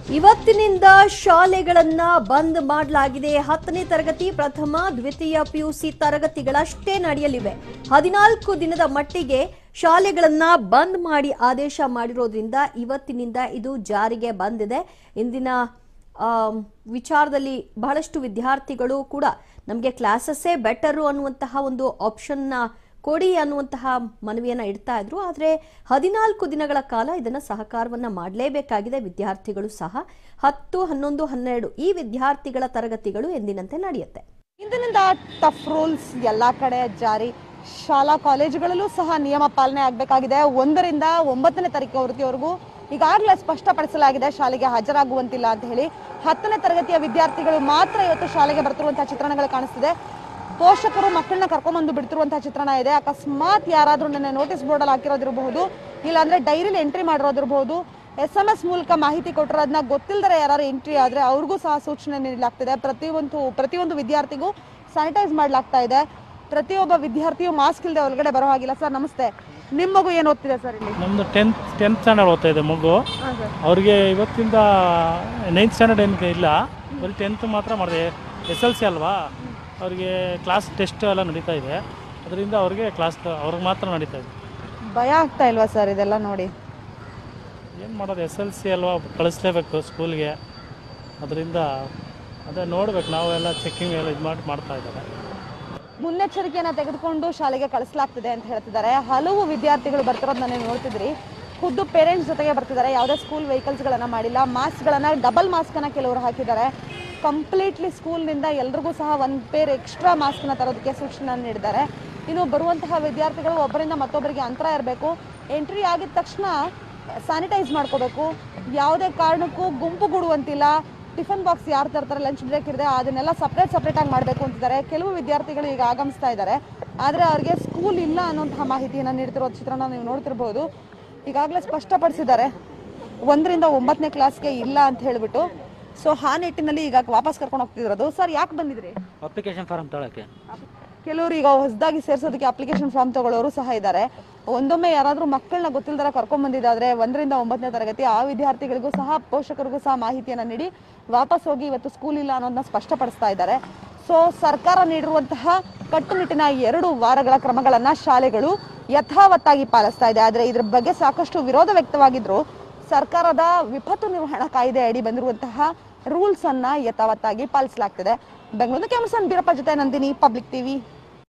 ಇವತ್ತಿನಿಂದ ಶಾಲೆಗಳನ್ನ ಬಂದ್ ಮಾಡಲಾಗಿದೆ ಹತ್ತನೇ ತರಗತಿ ಪ್ರಥಮ ದ್ವಿತೀಯ ಪಿಯುಸಿ ತರಗತಿಗಳಷ್ಟೇ ನಡೆಯಲಿವೆ ಹದಿನಾಲ್ಕು ದಿನದ ಮಟ್ಟಿಗೆ ಶಾಲೆಗಳನ್ನ ಬಂದ್ ಮಾಡಿ ಆದೇಶ ಮಾಡಿರೋದ್ರಿಂದ ಇವತ್ತಿನಿಂದ ಇದು ಜಾರಿಗೆ ಬಂದಿದೆ ಇಂದಿನ ಆಮ್, ವಿಚಾರದಲ್ಲಿ ಬಹಳಷ್ಟು ವಿದ್ಯಾರ್ಥಿಗಳು ಕೂಡ ನಮಗೆ ಕ್ಲಾಸಸ್ಸೇ ಬೆಟರು ಅನ್ನುವಂತಹ ಒಂದು ಆಪ್ಷನ್ನ ಕೊಡಿ ಅನ್ನುವಂತಹ ಮನವಿಯನ್ನ ಇಡ್ತಾ ಇದ್ರು ಆದರೆ ಹದಿನಾಲ್ಕು ದಿನಗಳ ಕಾಲ ಇದನ್ನ ಸಹಕಾರವನ್ನ ಮಾಡಲೇಬೇಕಾಗಿದೆ ವಿದ್ಯಾರ್ಥಿಗಳು ಸಹ ಹತ್ತು ಹನ್ನೊಂದು ಹನ್ನೆರಡು ಈ ವಿದ್ಯಾರ್ಥಿಗಳ ತರಗತಿಗಳು ಎಂದಿನಂತೆ ನಡೆಯುತ್ತೆ ಇಂದಿನಿಂದ ಟಫ್ ರೂಲ್ಸ್ ಎಲ್ಲಾ ಕಡೆ ಜಾರಿ ಶಾಲಾ ಕಾಲೇಜುಗಳಲ್ಲೂ ಸಹ ನಿಯಮ ಪಾಲನೆ ಆಗಬೇಕಾಗಿದೆ ಒಂದರಿಂದ ಒಂಬತ್ತನೇ ತರಗತಿವರೆಗೂ ಈಗಾಗಲೇ ಸ್ಪಷ್ಟಪಡಿಸಲಾಗಿದೆ ಶಾಲೆಗೆ ಹಾಜರಾಗುವಂತಿಲ್ಲ ಅಂತ ಹೇಳಿ ಹತ್ತನೇ ತರಗತಿಯ ವಿದ್ಯಾರ್ಥಿಗಳು ಮಾತ್ರ ಇವತ್ತು ಶಾಲೆಗೆ ಬರ್ತಿರುವಂತಹ ಚಿತ್ರಣಗಳು ಕಾಣಿಸ್ತಿದೆ ಪೋಷಕರು ಮಕ್ಕಳನ್ನ ಕರ್ಕೊಂಡ್ಬಂದು ಬಿಡ್ತಿರುವಂತಹ ಚಿತ್ರಣ ಇದೆ ಅಕಸ್ಮಾತ್ ಯಾರಾದ್ರೂ ನನ್ನ ನೋಟಿಸ್ ಬೋರ್ಡಲ್ಲಿ ಹಾಕಿರೋದಿರಬಹುದು ಇಲ್ಲಾಂದ್ರೆ ಡೈರಿಲಿ ಎಂಟ್ರಿ ಮಾಡಿರೋದಿರಬಹುದು ಎಸ್ ಎಂ ಎಸ್ ಮೂಲಕ ಮಾಹಿತಿ ಕೊಟ್ಟಿರೋದನ್ನ ಗೊತ್ತಿಲ್ಲದರೆ ಯಾರು ಎಂಟ್ರಿ ಆದ್ರೆ ಅವ್ರಿಗೂ ಸಹ ಸೂಚನೆ ನೀಡಲಾಗ್ತಿದೆ ಪ್ರತಿಯೊಂದು ಪ್ರತಿಯೊಂದು ವಿದ್ಯಾರ್ಥಿಗೂ ಸ್ಯಾನಿಟೈಸ್ ಮಾಡಲಾಗ್ತಾ ಇದೆ ಪ್ರತಿಯೊಬ್ಬ ವಿದ್ಯಾರ್ಥಿಯು ಮಾಸ್ಕ್ ಇಲ್ಲದೆ ಒಳಗಡೆ ಬರೋ ಹಾಗಿಲ್ಲ ಸರ್ ನಮಸ್ತೆ ನಿಮ್ಮ ಮಗು ಏನು ಓದ್ತಿದೆ ಸರ್ ಇಲ್ಲಿ ನಮ್ಮದು ಟೆಂತ್ ಟೆಂತ್ ಸ್ಟ್ಯಾಂಡರ್ಡ್ ಓದ್ತಾ ಇದೆ ಮಗು ಅವ್ರಿಗೆ ಇವತ್ತಿಂದ ನೈನ್ತ್ ಸ್ಟ್ಯಾಂಡರ್ಡ್ ಏನು ಇಲ್ಲ ಬರೀ ಟೆಂತ್ ಮಾತ್ರ ಮಾಡಿದೆ ಎಸ್ ಎಲ್ ಸಿ ಅಲ್ವಾ ಅವ್ರಿಗೆ ಕ್ಲಾಸ್ ಟೆಸ್ಟ್ ಎಲ್ಲ ನಡೀತಾ ಇದೆ ಅದರಿಂದ ಅವ್ರಿಗೆ ಕ್ಲಾಸ್ ಅವ್ರಿಗೆ ಮಾತ್ರ ನಡೀತಾ ಇದೆ ಭಯ ಆಗ್ತಾ ಇಲ್ವಾ ಸರ್ ಇದೆಲ್ಲ ನೋಡಿ ಏನು ಮಾಡೋದು ಎಸ್ ಎಲ್ ಸಿ ಅಲ್ವಾ ಕಳಿಸ್ಲೇಬೇಕು ಸ್ಕೂಲ್ಗೆ ಅದರಿಂದ ಅದೇ ನೋಡ್ಬೇಕು ನಾವೆಲ್ಲ ಚೆಕ್ಕಿಂಗ್ ಎಲ್ಲ ಇದು ಮಾಡಿ ಮಾಡ್ತಾ ಇದ್ದಾರೆ ಮುನ್ನೆಚ್ಚರಿಕೆಯನ್ನ ತೆಗೆದುಕೊಂಡು ಶಾಲೆಗೆ ಕಳಿಸಲಾಗ್ತಿದೆ ಅಂತ ಹೇಳ್ತಿದ್ದಾರೆ ಹಲವು ವಿದ್ಯಾರ್ಥಿಗಳು ಬರ್ತಿರೋದನ್ನ ನೀವು ನೋಡ್ತಿದ್ರಿ ಖುದ್ದು ಪೇರೆಂಟ್ಸ್ ಜೊತೆಗೆ ಬರ್ತಿದ್ದಾರೆ ಯಾವುದೇ ಸ್ಕೂಲ್ ವೆಹಿಕಲ್ಸ್ಗಳನ್ನ ಮಾಡಿಲ್ಲ ಮಾಸ್ಕ್ಗಳನ್ನ ಡಬಲ್ ಮಾಸ್ಕನ್ನ ಕೆಲವರು ಹಾಕಿದ್ದಾರೆ ಕಂಪ್ಲೀಟ್ಲಿ ಸ್ಕೂಲ್ನಿಂದ ಎಲ್ರಿಗೂ ಸಹ ಒಂದು ಪೇರ್ ಎಕ್ಸ್ಟ್ರಾ ಮಾಸ್ಕ್ನ ತರೋದಕ್ಕೆ ಸೂಚನೆ ನೀಡಿದ್ದಾರೆ ಇನ್ನು ಬರುವಂತಹ ವಿದ್ಯಾರ್ಥಿಗಳು ಒಬ್ಬರಿಂದ ಮತ್ತೊಬ್ಬರಿಗೆ ಅಂತರ ಇರಬೇಕು ಎಂಟ್ರಿ ಆಗಿದ ತಕ್ಷಣ ಸ್ಯಾನಿಟೈಸ್ ಮಾಡ್ಕೋಬೇಕು ಯಾವುದೇ ಕಾರಣಕ್ಕೂ ಗುಂಪುಗೂಡುವಂತಿಲ್ಲ ಟಿಫನ್ ಬಾಕ್ಸ್ ಯಾರು ತರ್ತಾರೆ ಲಂಚ್ ಬ್ರೇಕ್ ಇರುತ್ತೆ ಅದನ್ನೆಲ್ಲ ಸಪ್ರೇಟ್ ಸಪ್ರೇಟ್ ಆಗಿ ಮಾಡಬೇಕು ಅಂತಿದ್ದಾರೆ ಕೆಲವು ವಿದ್ಯಾರ್ಥಿಗಳು ಈಗ ಆಗಮಿಸ್ತಾ ಇದ್ದಾರೆ ಆದರೆ ಅವ್ರಿಗೆ ಸ್ಕೂಲ್ ಇಲ್ಲ ಅನ್ನುವಂತಹ ಮಾಹಿತಿಯನ್ನು ನೀಡ್ತಿರೋ ಚಿತ್ರಣ ನೀವು ನೋಡ್ತಿರ್ಬೋದು ಈಗಾಗಲೇ ಸ್ಪಷ್ಟಪಡಿಸಿದ್ದಾರೆ ಒಂದರಿಂದ ಒಂಬತ್ತನೇ ಕ್ಲಾಸ್ಗೆ ಇಲ್ಲ ಅಂತ ಹೇಳ್ಬಿಟ್ಟು ಸೊ ಆ ನಿಟ್ಟಿನಲ್ಲಿ ಈಗ ವಾಪಸ್ ಕರ್ಕೊಂಡು ಹೋಗ್ತಿರೋದು ಸರ್ ಯಾಕೆ ಬಂದಿದ್ರಿ ಅಪ್ಲಿಕೇಶನ್ ಫಾರ್ಮ್ ತೊಗೊಳಕ್ಕೆ ಕೆಲವರು ಈಗ ಹೊಸದಾಗಿ ಸೇರ್ಸೋದಕ್ಕೆ ಅಪ್ಲಿಕೇಶನ್ ಫಾರ್ಮ್ ತಗೊಳ್ಳೋರು ಸಹ ಇದ್ದಾರೆ ಒಂದೊಮ್ಮೆ ಯಾರಾದರೂ ಮಕ್ಕಳನ್ನ ಗೊತ್ತಿಲ್ದರ ಕರ್ಕೊಂಡ್ ಬಂದಿದ್ದಾದ್ರೆ ಒಂದರಿಂದ ಒಂಬತ್ತನೇ ತರಗತಿ ಆ ವಿದ್ಯಾರ್ಥಿಗಳಿಗೂ ಸಹ ಪೋಷಕರಿಗೂ ಸಹ ಮಾಹಿತಿಯನ್ನ ನೀಡಿ ವಾಪಸ್ ಹೋಗಿ ಇವತ್ತು ಸ್ಕೂಲ್ ಇಲ್ಲ ಅನ್ನೋದನ್ನ ಸ್ಪಷ್ಟಪಡಿಸ್ತಾ ಇದ್ದಾರೆ ಸೊ ಸರ್ಕಾರ ನೀಡಿರುವಂತಹ ಕಟ್ಟುನಿಟ್ಟಿನ ಎರಡು ವಾರಗಳ ಕ್ರಮಗಳನ್ನ ಶಾಲೆಗಳು ಯಥಾವತ್ತಾಗಿ ಪಾಲಿಸ್ತಾ ಇದೆ ಆದ್ರೆ ಇದ್ರ ಬಗ್ಗೆ ಸಾಕಷ್ಟು ವಿರೋಧ ವ್ಯಕ್ತವಾಗಿದ್ರು ಸರ್ಕಾರದ ವಿಪತ್ತು ನಿರ್ವಹಣಾ ಕಾಯ್ದೆ ಅಡಿ ಬಂದಿರುವಂತಹ ರೂಲ್ಸ್ ಅನ್ನ ಯಥಾವತ್ತಾಗಿ ಪಾಲಿಸಲಾಗ್ತಿದೆ ಬೆಂಗಳೂರು ಕ್ಯಾಮರ್ಸನ್ ಬೀರಪ್ಪ ಜೊತೆ ನಂದಿನಿ ಪಬ್ಲಿಕ್ ಟಿವಿ